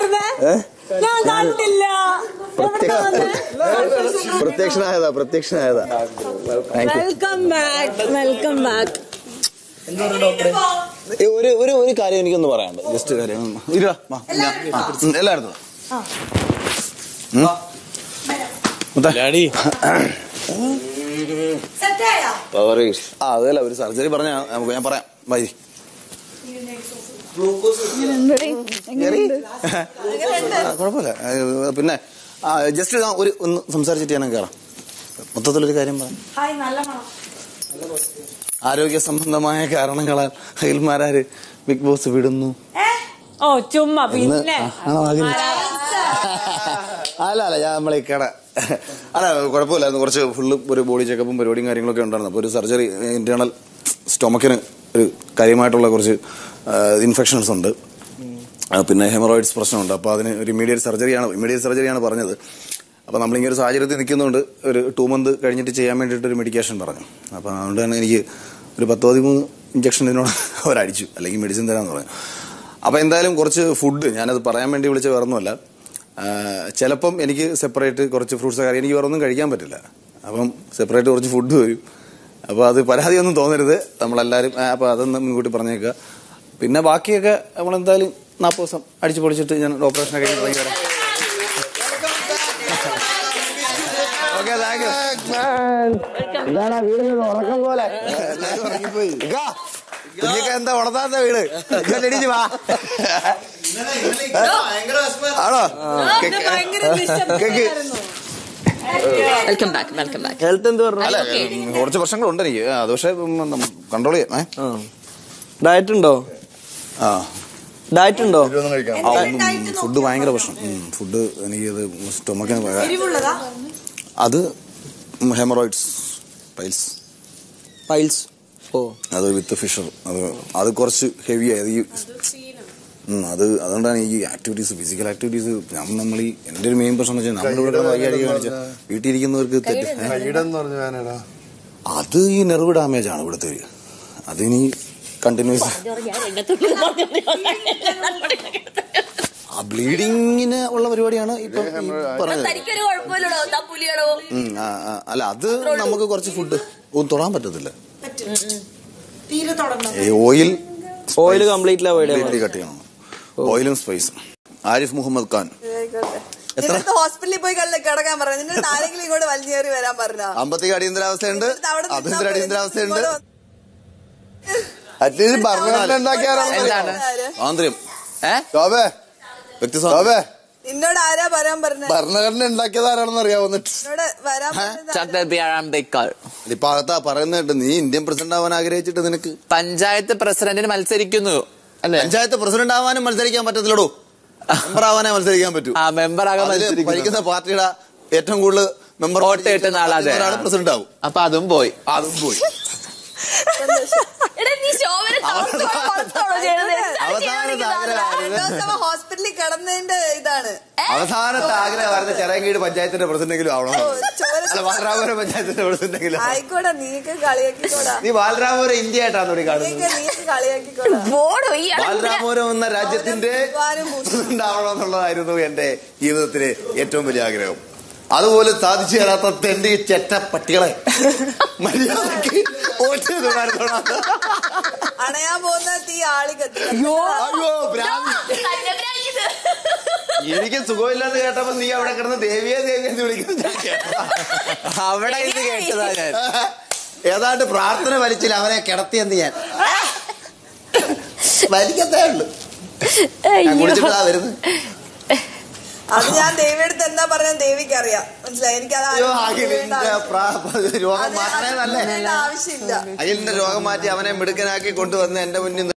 പറഞ്ഞേ ഞാൻ കണ്ടില്ല എവിടെ വന്നേ പ്രത്യക്ഷനായതാ പ്രത്യക്ഷനായതാ thank you welcome back welcome back ഏ, ഒരു ഒരു ഒരു കാര്യം എനിക്കൊന്ന് പറയാനുണ്ട് ജസ്റ്റ് കാര്യം ഇല്ല വാ, ഞാൻ- ആ, ഉം, എല്ലായിടത്തും വാ. ഉം. മുത്തേ. Powers. ആ അതല്ല ഒരു സർജറി പറഞ്ഞ നമുക്ക് ഞാൻ പറയാം വൈ കുഴപ്പമില്ല ആ, പിന്നെ ജസ്റ്റ് ഒരു ഒന്ന് സംസാരിച്ചിട്ട് ഞാൻ കയറാം മൊത്തത്തിലൊരു കാര്യം പറയാം ഹായ് നല്ല മണം ആരോഗ്യ സംബന്ധമായ കാരണങ്ങളാൽ അയൽമാരാര് ബിഗ് ബോസ് വിടുന്നു ഓ ചുമ്മാ എന്ന് പിന്നെ ആ, ആണോ ആഗ്രഹിച്ചു അല്ല അല്ല ഞാൻ നമ്മളെ കട അല്ല കുഴപ്പമില്ലായിരുന്നു കുറച്ച് ഫുള്ള് ഒരു ബോഡി ചെക്കപ്പും പരിപാടിയും കാര്യങ്ങളൊക്കെ ഉണ്ടായിരുന്നു അപ്പോൾ ഒരു സർജറി ഇന്റേണൽ സ്റ്റൊമക്കിന് ഒരു കാര്യമായിട്ടുള്ള കുറച്ച് ഇൻഫെക്ഷൻസ് ഉണ്ട് ആ, പിന്നെ ഹെമറോയിഡ്സ് പ്രശ്നമുണ്ട് അപ്പോൾ അതിന് ഒരു ഇമ്മീഡിയറ്റ് സർജറിയാണ് ഇമ്മീഡിയറ്റ് സർജറിയാണ് പറഞ്ഞത് അപ്പോൾ നമ്മളിങ്ങനെ ഒരു സാഹചര്യത്തിൽ നിൽക്കുന്നുണ്ട് ഒരു ടു മന്ത് കഴിഞ്ഞിട്ട് ചെയ്യാൻ വേണ്ടിയിട്ട് ഒരു മെഡിക്കേഷൻ പറഞ്ഞു അപ്പോൾ അതുകൊണ്ട് തന്നെ എനിക്ക് ഒരു പത്ത് പതിമൂന്ന് ഇഞ്ചക്ഷൻ ഇതിനോട് അവരടിച്ചു അല്ലെങ്കിൽ മെഡിസിൻ തരാമെന്ന് പറഞ്ഞു അപ്പോൾ എന്തായാലും കുറച്ച് ഫുഡ് ഞാനത് പറയാൻ വേണ്ടി വിളിച്ച വേറൊന്നുമല്ല ചിലപ്പം എനിക്ക് സെപ്പറേറ്റ് കുറച്ച് ഫ്രൂട്ട്സ് കാര്യം എനിക്ക് വേറൊന്നും കഴിക്കാൻ പറ്റില്ല അപ്പം സെപ്പറേറ്റ് കുറച്ച് ഫുഡ് വരും അപ്പോൾ അത് പരാതിയൊന്നും തോന്നരുത് നമ്മളെല്ലാവരും ആ, അപ്പോൾ അതൊന്ന് മുൻകൂട്ടി പറഞ്ഞേക്കുക പിന്നെ ബാക്കിയൊക്കെ നമ്മളെന്തായാലും നാൽപ്പത് ദിവസം അടിച്ചു പൊളിച്ചിട്ട് ഞാൻ ഓപ്പറേഷൻ കഴിഞ്ഞ് തുടങ്ങി വരാം ഓക്കെ താങ്ക് യു ഇതാണ് വീട് ഉറക്കം പോലെ ഉറങ്ങിപ്പോയി കുഞ്ഞിക്ക എന്താ ഉണർത്താത്ത വീട് ഇങ്ങോട്ട് എണീച്ച് വാ ആണോ cake cake welcome back welcome back health എന്ത് പറഞ്ഞു അല്ല ഉം, കുറച്ച് പ്രശ്നങ്ങളുണ്ട് എനിക്ക് ആ, അത് പക്ഷേ കൺട്രോൾ ചെയ്യാം ഏ? ഡയറ്റ് ഉണ്ടോ ആ ഡയറ്റ് ഉണ്ടോ ഫുഡ് ഭയങ്കര പ്രശ്നം ഫുഡ് എനിക്ക് അത് സ്റ്റൊമക്കിന് എരിവുള്ളതാ അത് ഹെമറോയിഡ്സ് പൈൽസ് പൈൽസ് ഓ അത് വിത്ത് ഫിഷർ അത് അത് കുറച്ച് ഹെവി ആയത് ഈ ഉം, അത് അതുകൊണ്ടാണ് ഈ ആക്ടിവിറ്റീസ് ഫിസിക്കൽ ആക്ടിവിറ്റീസ് നമ്മൾ ഈ എൻ്റെ ഒരു മെയിൻ പ്രശ്നം എന്ന് വെച്ചാൽ നമ്മുടെ ഇവിടെ വയ്യാടി കാണിച്ച വീട്ടിൽ ഇരിക്കുന്നവർക്ക് തെറ്റ് ഏ? കൈയിടെന്ന് പറഞ്ഞു ഞാനടാ അത് ഈ നെർവ് ഡാമേജ് ആണ് ഇവിടുത്തെ ഒരു അതിനി കണ്ടിന്യൂസ് ആ ബ്ലീഡിങ്ങിന് ഉള്ള പരിപാടിയാണ് ഇപ്പം ഈ പറഞ്ഞത് തനിക്കൊരു കുഴപ്പമില്ലടോ താ പുലിയടോ ഉം, ആ, ആ, അല്ല അത് നമുക്ക് കുറച്ച് ഫുഡ് ഒന്നും തൊടാൻ പറ്റത്തില്ല തീരെ തുടങ്ങണം ഈ oil oil completely avoid completely cut ചെയ്യണം ഓയിലും സ്പൈസും ആരിഫ് മുഹമ്മദ് ഖാൻ എത്ര ഹോസ്പിറ്റലിൽ പോയി കല്ല കിടക്കാൻ പറഞ്ഞു നിന്റെ ആരെങ്കിലും ഇങ്ങോട്ട് വലിഞ്ഞേറി വരാൻ പറഞ്ഞ അമ്പത്തി അടിയന്തരാവസ്ഥയുണ്ട് അഭ്യന്തര അടിയന്തരാവസ്ഥയുണ്ട് അറ്റ്ലീസ്റ്റ് ഭരണഘടന എന്താണ് സ്വാതന്ത്ര്യം ഏ ശോഭേ വ്യക്തി സ്വാതന്ത്ര്യം നിന്നോട് ആരാ പറയാൻ പറഞ്ഞ ഭരണഘടന ഉണ്ടാക്കിയത് ആരാണെന്ന് അറിയാവുന്നിട്ട് എന്നോട് വരാൻ പറഞ്ഞത് ഡോക്ടർ ബി ആർ അംബേദ്കർ ഇപ്പൊ അകത്താ പറയുന്ന കേട്ട് നീ ഇന്ത്യൻ പ്രസിഡന്റ് ആവാൻ ആഗ്രഹിച്ചിട്ട് നിനക്ക് പഞ്ചായത്ത് പ്രസിഡന്റിന് മത്സരിക്കുന്നു അല്ലേ പഞ്ചായത്ത് പ്രസിഡന്റ് ആവാനും മത്സരിക്കാൻ പറ്റത്തില്ലടോ മെമ്പർ ആവാനേ മത്സരിക്കാൻ പറ്റൂ ആ മെമ്പർ ആകാൻ അതില് മത്സരിക്കുന്നു ഭരിക്കുന്ന പാർട്ടിയുടെ ഏറ്റവും കൂടുതൽ മെമ്പർ വോട്ട് കിട്ടുന്ന ആളാ അതെ. പ്രസിഡന്റ് ആവും അപ്പൊ അതും പോയി അതും പോയി എടാ നീ ശോഭന പുറത്തോളോ ചെയ്യണത് അവസാനത്തെ ആഗ്രഹമായിരുന്നു ഹോസ്പിറ്റലിൽ കിടന്നതിന്റെ ഇതാണ് അവസാനത്തെ ആഗ്രഹമായിരുന്നു ചെറയങ്കീട് പഞ്ചായത്തിന്റെ പ്രസിഡന്റെങ്കിലും ആവണം ചോര അല്ല ബാലരാമപുരം പഞ്ചായത്തിന്റെ പ്രസിഡന്റെങ്കിലും ആയിക്കോടാ നീക്ക് കളിയാക്കിക്കോടാ നീ ബാലരാമപുരം ഇന്ത്യ ആയിട്ടാണ് ഇവിടെ കാണുന്നത് നീക്ക് നീക്ക് കളിയാക്കിക്കോടാ ബോഡോ ഈ ബാലരാമപുരം എന്ന രാജ്യത്തിന്റെ ഭഗവാനും ഭൂഷണം. പ്രസിഡന്റ് ആവണമെന്നുള്ളതായിരുന്നു എന്റെ ജീവിതത്തിലെ ഏറ്റവും വലിയ ആഗ്രഹം അതുപോലെ സാധിച്ചു തരാത്ത തെണ്ടി ചെറ്റ പട്ടികളെ മര്യാദക്ക് വോട്ട് ചെയ്ത് നടത്തണം. അണയാൻ പോകുന്ന തീ ആളി കത്തി അയ്യോ ഭ്രാന്തി. എനിക്ക് സുഖമില്ലാന്ന് കേട്ടപ്പോ നീ അവിടെ കിടന്ന് ദേവിയെ ദേവിയെ എന്ന് വിളിക്കുന്നത് ഞാൻ കേട്ടതാ. അവിടെ ഇത് കേട്ടതാ ഞാൻ ഏതാണ്ട് പ്രാർത്ഥന വലിച്ചില്ല അവനെ കിടത്തിയെന്ന് ഞാൻ വലിക്കത്തേ ഉള്ളു ഞാൻ കുടിച്ചിട്ടാ വരുന്നത് അത് ഞാൻ ദേവിയെടുത്ത് എന്താ പറഞ്ഞ ദേവിക്ക് അറിയാം മനസ്സിലായി എനിക്കത് അയ്യോ ആരും അഖിലിന്റെ ചെയ്യേണ്ട പ്രാ- രോഗം അത് മാറ്റണേ നല്ലേ ചെയ്യേണ്ട ആവശ്യമില്ല അഖിലിന്റെ രോഗം മാറ്റി അവനെ മിടുക്കനാക്കി കൊണ്ടുവന്ന് എന്റെ മുന്നിൽ